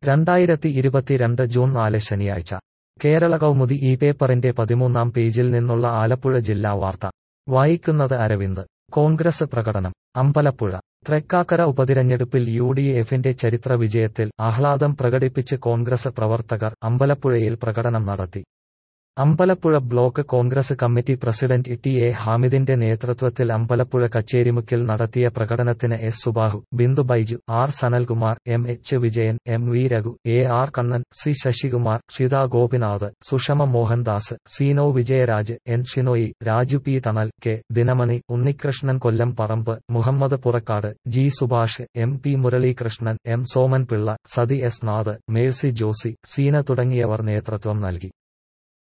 രണ്ടായിരത്തി ഇരുപത്തിരണ്ട് ജൂൺ നാല് ശനിയാഴ്ച കേരള കൗമുദി ഈ പേപ്പറിന്റെ പതിമൂന്നാം പേജിൽ നിന്നുള്ള ആലപ്പുഴ ജില്ലാ വാർത്ത വായിക്കുന്നത് അരവിന്ദ് കോൺഗ്രസ് പ്രകടനം അമ്പലപ്പുഴ തൃക്കാക്കര ഉപതിരഞ്ഞെടുപ്പിൽ യു ഡി എഫിന്റെ ചരിത്ര വിജയത്തിൽ ആഹ്ലാദം പ്രകടിപ്പിച്ച് കോൺഗ്രസ് പ്രവർത്തകർ അമ്പലപ്പുഴയിൽ പ്രകടനം നടത്തി Ambalappuzha block Congress committee president T A ഹാമിദിന്റെ നേതൃത്വത്തിൽ അമ്പലപ്പുഴ കച്ചേരിമുക്കിൽ നടത്തിയ പ്രകടനത്തിന് S Subahu Bindu Baiju R Sanalkumar M H Vijayan M V Raghu A R Kannan C Sasikumar Shitha Gopinath Sushama Mohandas Seeno Vijayaraj N Shinoy Raju P Thanal K Dinamani Unnikrishnan Kollam Parambu Muhammad Purakkad G Subhash M P Muraleekrishnan M Soman Pillai Sathi S Nath Mercy Josy Seena തുടങ്ങിയവർ നേതൃത്വം നൽകി